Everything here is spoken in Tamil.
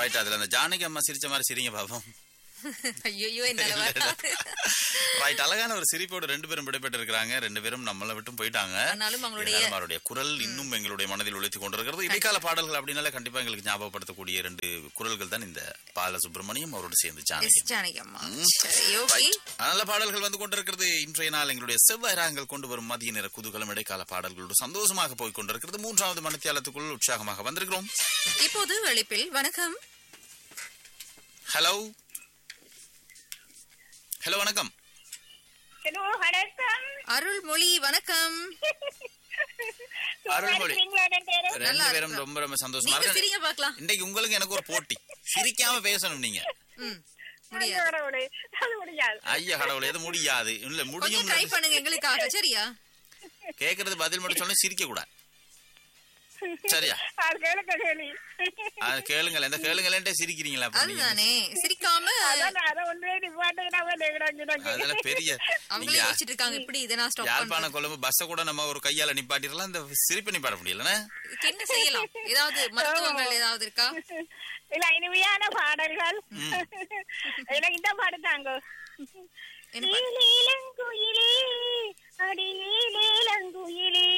ரைட் அதுல அந்த ஜானகி அம்மா சிரிச்ச மாதிரி சிரிங்க பாப்போம் ஐயோ என்னால வராது. ரைட் அழகான ஒரு சிரிப்போடு ரெண்டு பேரும் விடைபெற்று இருக்கிறாங்க ரெண்டு பேரும் நம்மளை விட்டும் போயிட்டாங்க ஆனாலும் அவங்களுடைய இருந்தாலும் அவருடைய குரல் இன்னும் எங்களுடைய மனதில் உழைத்துக் கொண்டிருக்கிறது இடைக்கால பாடல்கள் அப்படின்னாலே கண்டிப்பா எங்களுக்கு ஞாபகப்படுத்தக்கூடிய ரெண்டு குரல்கள் தான் இந்த பால சுப்பிரமணியம் அவரோடு சேர்ந்து ஜானகி எஸ் ஜானகி அம்மா சரி ஓகே நல்ல பாடல்கள் வந்து கொண்டிருக்கிறது இன்றைய நாள் எங்களுடைய செவ்வாய் ராகங்கள் கொண்டு வரும் மதிய நேர குதூகலம் இடைக்கால பாடல்களோடு சந்தோஷமாக போய் கொண்டிருக்கிறது மூன்றாவது மணித்தியாலத்துக்குள் உற்சாகமாக வந்திருக்கிறோம் இப்போது அழைப்பில் வணக்கம் ஹலோ ஹலோ வணக்கம் ஹலோ வணக்கம் அருள்மொழி வணக்கம் அருள்மொழி. இருக்கீங்களா ரெண்டு பேரும்? ரெண்டு நல்லா பேரும் இருக்கு. ரொம்ப ரொம்ப சந்தோஷமா நீங்க இருக்கு சிரிங்க பார்க்கலாம் இன்னைக்கு உங்களுக்கு எனக்கு ஒரு போட்டி சிரிக்காம பேசணும் நீங்க ம் ஐயோ, முடியாது கடவுளே, அது முடியாது ஐயா கடவுளே எது முடியாது இல்ல கொஞ்சம் முடியும் ட்ரை பண்ணுங்க எங்களுக்காக சரியா கேக்குறது பதில் மட்டும் சொன்னா சிரிக்க கூடாது சரியா அது கேளுங்க கேள்வி அது கேளுங்களேன் இந்த கேளுங்களேன்ட்டே சிரிக்கிறீங்களா அப்ப நீங்க? அதுதானே சிரிக்காம அதான் அதை ஒன்றே நிப்பாட்டுங்கன்னா கிடக்கு அதெல்லாம் பெரிய அவங்களே நீங்க யோசிச்சுட்டு இருக்காங்க இப்படி இதை நான் ஸ்டாப் யாழ்ப்பாணம் பண்றேன் கொழும்பு பஸ்ஸ கூட நம்ம ஒரு கையால நிப்பாட்டிடலாம் இந்த சிரிப்பு நிப்பாட்ட முடியலண்ணே இதுக்கு என்ன செய்யலாம் ஏதாவது மருத்துவங்கள் ஏதாவது இருக்கா இல்ல இனிமையான பாடல்கள் எனக்கு இந்த பாடு தாங்க என்ன பாட்டு? இளங்குயிலே அடியிலே இளங்குயிலே